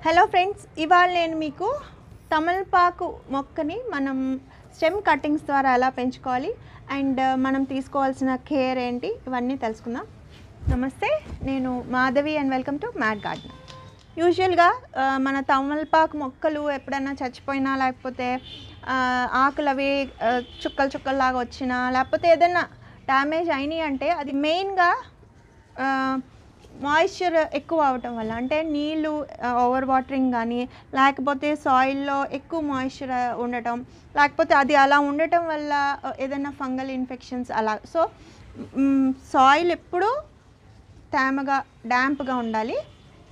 hello friends ఇవాళ నేను మీకు తమలపాకు మొక్కని మనం స్టెమ్ కట్టింగ్స్ ద్వారా ఎలా పెంచుకోవాలి అండ్ మనం తీసుకోవాల్సిన కేర్ ఏంటి ఇవన్నీ తెలుసుకుందాం నమస్తే నేను Madhavi and welcome to mat garden యూజువల్గా ఆ, మన తమలపాకు మొక్కలు ఎప్పుడైనా చచ్చిపోయినా లేకపోతే ఆ, ఆకులు అవి ఆ, చుక్కలు చుక్కల్లాగా వచ్చినా లేకపోతే ఏదైనా డ్యామేజ్ అయినాయి అంటే అది మెయిన్గా మాయిశ్చర్ ఎక్కువ అవటం వల్ల అంటే నీళ్ళు ఓవర్ వాటరింగ్ కానీ లేకపోతే సాయిల్లో ఎక్కువ మాయిశ్చర్ ఉండటం లేకపోతే అది అలా ఉండటం వల్ల ఆ, ఏదైనా ఫంగల్ ఇన్ఫెక్షన్స్ అలా సో సాయిల్ ఎప్పుడూ తేమగా డ్యాంప్గా ఉండాలి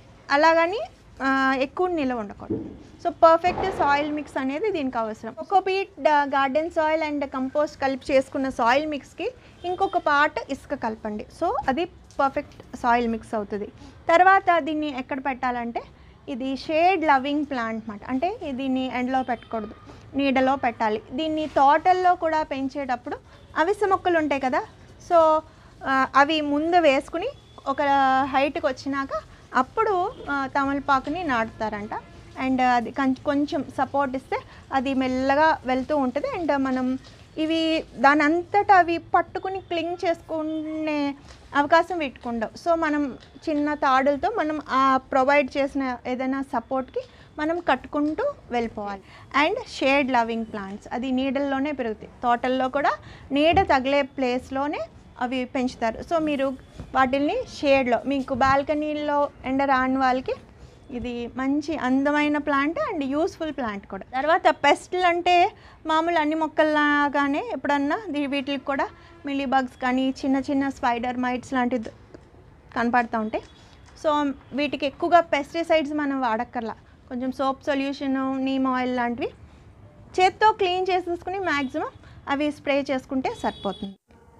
అలాగని ఆ, ఎక్కువ నిల్వ ఉండకూడదు సో పర్ఫెక్ట్ సాయిల్ మిక్స్ అనేది దీనికి అవసరం ఒక peat garden soil and compost కలిపి చేసుకున్న సాయిల్ మిక్స్కి ఇంకొక పార్ట్ ఇసుక కలపండి సో అది పర్ఫెక్ట్ సాయిల్ మిక్స్ అవుతుంది తర్వాత దీన్ని ఎక్కడ పెట్టాలంటే ఇది షేడ్ లవింగ్ ప్లాంట్ మాట అంటే దీన్ని ఎండలో పెట్టకూడదు నీడలో పెట్టాలి దీన్ని తోటల్లో కూడా పెంచేటప్పుడు అవిసె మొక్కలు ఉంటాయి కదా సో ఆ, అవి ముందు వేసుకుని ఒక హైట్కి వచ్చినాక అప్పుడు ఆ, తమలపాకుని నాటుతారంట అండ్ అది కం- కొంచెం సపోర్ట్ ఇస్తే అది మెల్లగా వెళ్తూ ఉంటుంది అండ్ మనం ఇవి దాని అంతటా అవి పట్టుకుని క్లింగ్ చేసుకునే అవకాశం పెట్టుకుండవు సో మనం చిన్న తాడులతో మనం ఆ ప్రొవైడ్ చేసిన ఏదైనా సపోర్ట్కి మనం కట్టుకుంటూ వెళ్ళిపోవాలి అండ్ షేడ్ లవింగ్ ప్లాంట్స్ అది నీడల్లోనే పెరుగుతాయి తోటల్లో కూడా నీడ తగిలే ప్లేస్లోనే అవి పెంచుతారు సో మీరు వాటిల్ని షేడ్లో మీకు బాల్కనీలో ఎండ రాని వాళ్ళకి ఇది మంచి అందమైన ప్లాంట్ అండ్ యూస్ఫుల్ ప్లాంట్ కూడా తర్వాత పెస్ట్లు అంటే మామూలు అన్ని మొక్కల్లాగానే ఎప్పుడన్నా దీ- వీటికి కూడా మిలీ బగ్స్ కానీ చిన్న చిన్న స్పైడర్ మైట్స్ లాంటివి కనపడుతూ ఉంటాయి సో వీటికి ఎక్కువగా పెస్టిసైడ్స్ మనం వాడక్కర్లా కొంచెం సోప్ సొల్యూషన్ నీమ్ ఆయిల్ లాంటివి చేత్తో క్లీన్ చేసేసుకుని మ్యాక్సిమం అవి స్ప్రే చేసుకుంటే సరిపోతుంది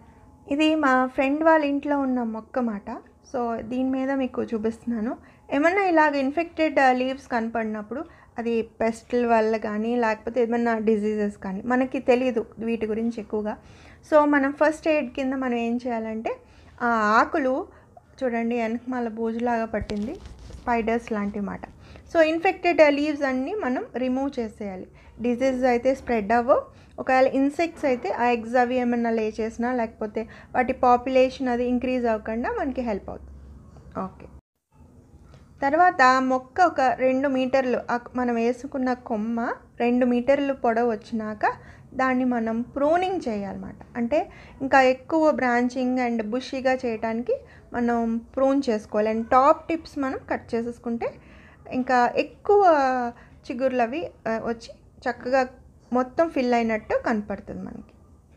ఇది మా ఫ్రెండ్ వాళ్ళ ఇంట్లో ఉన్న మొక్క మాట సో దీని మీద మీకు చూపిస్తున్నాను ఏమన్నా ఇలాగ ఇన్ఫెక్టెడ్ లీవ్స్ కనపడినప్పుడు అది పెస్ట్ల వల్ల కానీ లేకపోతే ఏమన్నా డిజీజెస్ కానీ మనకి తెలియదు వీటి గురించి ఎక్కువగా సో మనం ఫస్ట్ ఎయిడ్ కింద మనం ఏం చేయాలంటే ఆ ఆకులు చూడండి వెనకమాల బూజులాగా పట్టింది స్పైడర్స్ లాంటి మాట సో ఇన్ఫెక్టెడ్ లీవ్స్ అన్నీ మనం రిమూవ్ చేసేయాలి డిజీజ్ అయితే స్ప్రెడ్ అవ్వవు ఒకవేళ ఇన్సెక్ట్స్ అయితే ఆ ఎగ్స్ అవి ఏమన్నా లే చేసినా లేకపోతే వాటి పాపులేషన్ అది ఇంక్రీజ్ అవ్వకుండా మనకి హెల్ప్ అవుతుంది ఓకే తర్వాత మొక్క ఒక రెండు మీటర్లు ఆ మనం వేసుకున్న కొమ్మ రెండు మీటర్లు పొడవు వచ్చినాక దాన్ని మనం ప్రూనింగ్ చేయాలన్నమాట అంటే ఇంకా ఎక్కువ బ్రాంచింగ్ అండ్ బుషీగా చేయడానికి మనం ప్రూన్ చేసుకోవాలి అండ్ టాప్ టిప్స్ మనం కట్ చేసేసుకుంటే ఇంకా ఎక్కువ చిగుర్లు అవి ఆ, వచ్చి చక్కగా మొత్తం ఫిల్ అయినట్టు కనపడుతుంది మనకి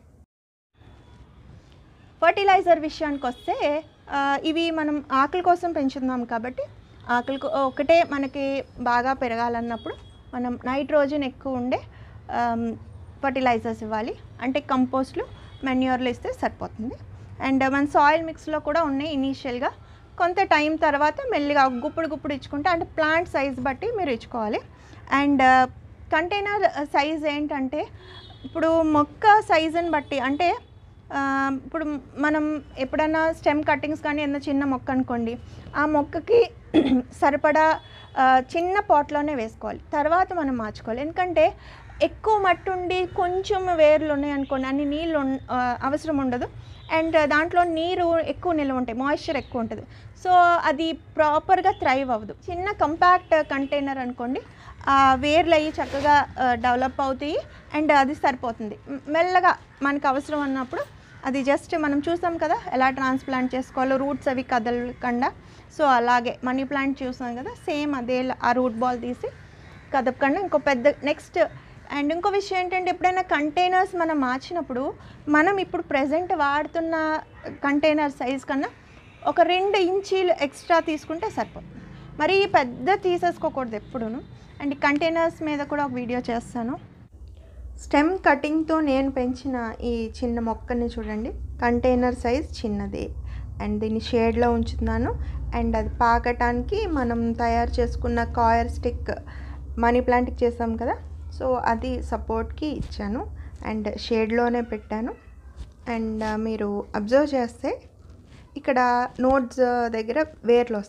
ఫర్టిలైజర్ విషయానికి వస్తే ఆ, ఇవి మనం ఆకుల కోసం పెంచుతున్నాం కాబట్టి ఆకులకు ఒకటే మనకి బాగా పెరగాలన్నప్పుడు మనం నైట్రోజన్ ఎక్కువ ఉండే ఫర్టిలైజర్స్ ఇవ్వాలి అంటే కంపోస్ట్లు మెన్యూర్లు ఇస్తే సరిపోతుంది అండ్ మన సాయిల్ మిక్స్లో కూడా ఉన్నాయి ఇనీషియల్గా కొంత టైం తర్వాత మెల్లిగా గుప్పుడు గుప్పుడు ఇచ్చుకుంటే అంటే ప్లాంట్ సైజ్ బట్టి మీరు ఇచ్చుకోవాలి అండ్ కంటైనర్ సైజ్ ఏంటంటే ఇప్పుడు మొక్క సైజుని బట్టి అంటే ఆ, ఇప్పుడు మనం ఎప్పుడైనా స్టెమ్ కట్టింగ్స్ కానీ ఏదైనా చిన్న మొక్క అనుకోండి ఆ మొక్కకి సరిపడా ఆ, చిన్న పాట్లోనే వేసుకోవాలి తర్వాత మనం మార్చుకోవాలి ఎందుకంటే ఎక్కువ మట్టి ఉండి కొంచెం వేర్లు ఉన్నాయి అనుకోండి అన్ని నీళ్ళు ఉన్- ఆ, అవసరం ఉండదు అండ్ దాంట్లో నీరు ఎక్కువ నిల్వ ఉంటాయి మాయిశ్చర్ ఎక్కువ ఉంటుంది సో అది ప్రాపర్గా థ్రైవ్ అవ్వదు చిన్న కంపాక్ట్ కంటైనర్ అనుకోండి ఆ వేర్లు అయ్యి చక్కగా డెవలప్ అవుతాయి అండ్ అది సరిపోతుంది మ్, మెల్లగా మనకు అవసరం అన్నప్పుడు అది జస్ట్ మనం చూసాం కదా ఎలా ట్రాన్స్ప్లాంట్ చేసుకోవాలో రూట్స్ అవి కదలకుండా సో అలాగే మనీ ప్లాంట్ చూసాం కదా సేమ్ అదే ల- ఆ రూట్ బాల్ తీసి కదపకుండా ఇంకో పెద్ద నెక్స్ట్ అండ్ ఇంకో విషయం ఏంటంటే ఎప్పుడైనా కంటైనర్స్ మనం మార్చినప్పుడు మనం ఇప్పుడు ప్రజెంట్ వాడుతున్న కంటైనర్ సైజ్ కన్నా ఒక రెండు ఇంచీలు ఎక్స్ట్రా తీసుకుంటే సరిపోతుంది మరి పెద్ద తీసేసుకోకూడదు ఎప్పుడూను అండ్ కంటైనర్స్ మీద కూడా ఒక వీడియో చేస్తాను స్టెమ్ కటింగ్తో నేను పెంచిన ఈ చిన్న మొక్కని చూడండి కంటైనర్ సైజ్ చిన్నది అండ్ దీన్ని షేడ్లో ఉంచుతున్నాను అండ్ అది పాకటానికి మనం తయారు చేసుకున్న కాయర్ స్టిక్ మనీ ప్లాంట్కి చేసాం కదా సో అది సపోర్ట్కి ఇచ్చాను అండ్ షేడ్లోనే పెట్టాను అండ్ మీరు అబ్జర్వ్ చేస్తే ఇక్కడ నోట్స్ దగ్గర వేర్లు వస్తాయి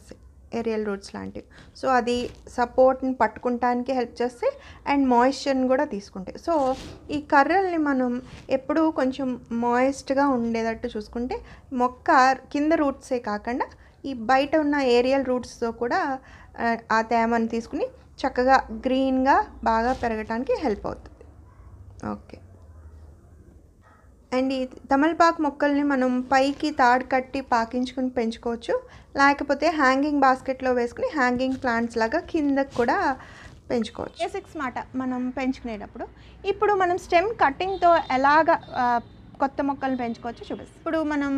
ఏరియల్ రూట్స్ లాంటివి సో అది సపోర్ట్ని పట్టుకుంటానికి హెల్ప్ చేస్తాయి అండ్ మాయిశ్చర్ని కూడా తీసుకుంటాయి సో ఈ కర్రల్ని మనం ఎప్పుడూ కొంచెం మాయిస్ట్గా ఉండేటట్టు చూసుకుంటే మొక్క కింద రూట్సే కాకుండా ఈ బయట ఉన్న ఏరియల్ రూట్స్తో కూడా ఆ, ఆ తేమని తీసుకుని చక్కగా గ్రీన్గా బాగా పెరగడానికి హెల్ప్ అవుతుంది ఓకే అండ్ ఈ తమలపాకు మొక్కల్ని మనం పైకి తాడు కట్టి పాకించుకుని పెంచుకోవచ్చు లేకపోతే హ్యాంగింగ్ బాస్కెట్లో వేసుకుని హ్యాంగింగ్ ప్లాంట్స్ లాగా కిందకు కూడా పెంచుకోవచ్చు బేసిక్స్ మాట మనం పెంచుకునేటప్పుడు ఇప్పుడు మనం స్టెమ్ కట్టింగ్తో ఎలాగ ఆ, కొత్త మొక్కలను పెంచుకోవచ్చో చూపిస్తాం ఇప్పుడు మనం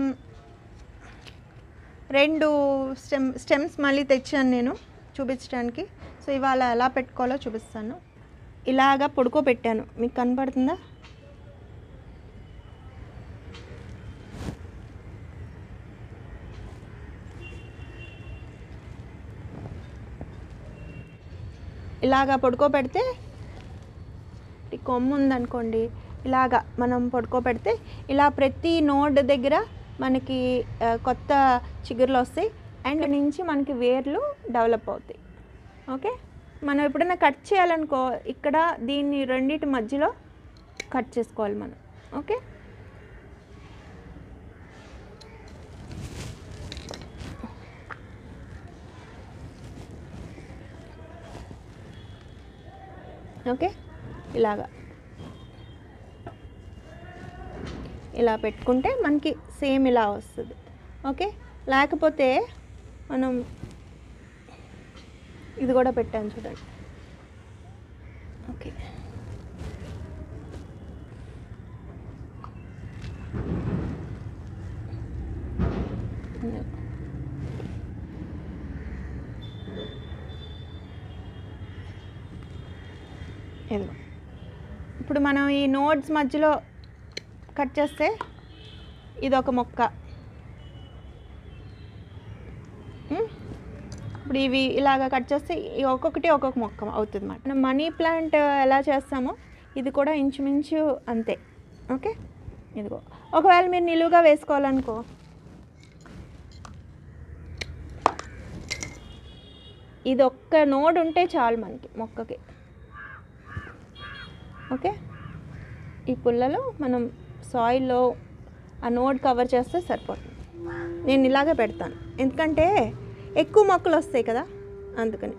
రెండు స్టెమ్ స్టెమ్స్ మళ్ళీ తెచ్చాను నేను చూపించడానికి సో ఇవాళ ఎలా పెట్టుకోవాలో చూపిస్తాను ఇలాగా పొడుకోబెట్టాను మీకు కనపడుతుందా ఇలాగా పడుకోబెడితే ఈ కొమ్ము ఉందనుకోండి ఇలాగా మనం పడుకోబెడితే ఇలా ప్రతి నోడ్ దగ్గర మనకి ఆ, కొత్త చిగుర్లు వస్తాయి అండ్ నుంచి మనకి వేర్లు డెవలప్ అవుతాయి ఓకే మనం ఎప్పుడైనా కట్ చేయాలనుకో ఇక్కడ దీన్ని రెండింటి మధ్యలో కట్ చేసుకోవాలి మనం ఓకే ఓకే ఇలాగా ఇలా పెట్టుకుంటే మనకి సేమ్ ఇలా వస్తుంది ఓకే లేకపోతే మనం ఇది కూడా పెట్టాను చూడండి ఓకే ఇదిగో ఇప్పుడు మనం ఈ నోట్స్ మధ్యలో కట్ చేస్తే ఇది ఒక మొక్క ఉమ్, ఇప్పుడు ఇవి ఇలాగ కట్ చేస్తే ఈ ఒక్కొక్కటి ఒక్కొక్క మొక్క అవుతుంది అన్నమాట మనం మనీ ప్లాంట్ ఎలా చేస్తామో ఇది కూడా ఇంచుమించు అంతే ఓకే ఇదిగో ఒకవేళ మీరు నిలువుగా వేసుకోవాలనుకో ఇది ఒక్క నోడ్ ఉంటే చాలు మనకి మొక్కకి ఓకే ఈ పుల్లలో మనం సాయిల్లో ఆ నోడ్ కవర్ చేస్తే సరిపోతుంది నేను ఇలాగే పెడతాను ఎందుకంటే ఎక్కువ మొక్కలు వస్తాయి కదా అందుకని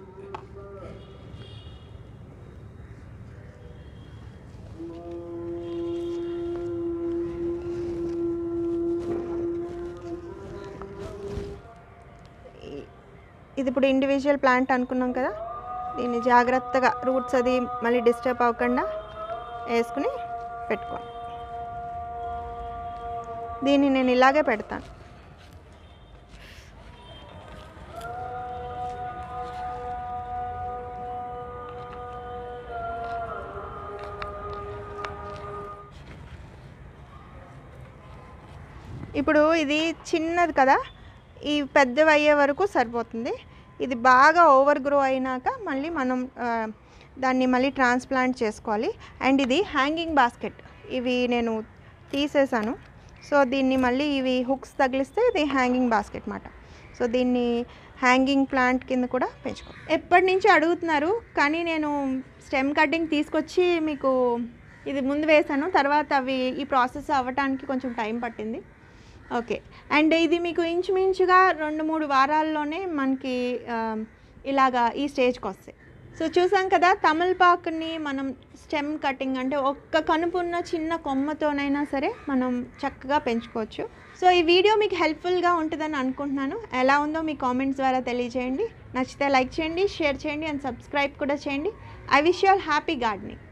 ఈ- ఇది ఇప్పుడు ఇండివిజువల్ ప్లాంట్ అనుకున్నాం కదా దీన్ని జాగ్రత్తగా రూట్స్ అది మళ్ళీ డిస్టర్బ్ అవ్వకుండా వేసుకుని పెట్టుకోండి దీన్ని నేను ఇలాగే పెడతాను ఇప్పుడు ఇది చిన్నది కదా ఈ పెద్దవి అయ్యే వరకు సరిపోతుంది ఇది బాగా ఓవర్ గ్రో అయినాక మళ్ళీ మనం ఆ, దాన్ని మళ్ళీ ట్రాన్స్ప్లాంట్ చేసుకోవాలి అండ్ ఇది హ్యాంగింగ్ బాస్కెట్ ఇవి నేను తీసేసాను సో దీన్ని మళ్ళీ ఇవి హుక్స్ తగిలిస్తే ఇది హ్యాంగింగ్ బాస్కెట్ మాట సో దీన్ని హ్యాంగింగ్ ప్లాంట్ కింద కూడా పెంచుకో ఎప్పటి నుంచి అడుగుతున్నారు కానీ నేను స్టెమ్ కటింగ్ తీసుకొచ్చి మీకు ఇది ముందు వేసాను తర్వాత అవి ఈ ప్రాసెస్ అవ్వటానికి కొంచెం టైం పట్టింది ఓకే అండ్ ఇది మీకు ఇంచుమించుగా రెండు మూడు వారాల్లోనే మనకి ఆ, ఇలాగా ఈ స్టేజ్కి వస్తాయి సో చూసాం కదా తమలపాకుని మనం స్టెమ్ కటింగ్ అంటే ఒక్క కనుపు ఉన్న చిన్న కొమ్మతోనైనా సరే మనం చక్కగా పెంచుకోవచ్చు సో ఈ వీడియో మీకు హెల్ప్ఫుల్గా ఉంటుందని అనుకుంటున్నాను ఎలా ఉందో మీ కామెంట్స్ ద్వారా తెలియజేయండి నచ్చితే లైక్ చేయండి షేర్ చేయండి అండ్ సబ్స్క్రైబ్ కూడా చేయండి I wish you all happy gardening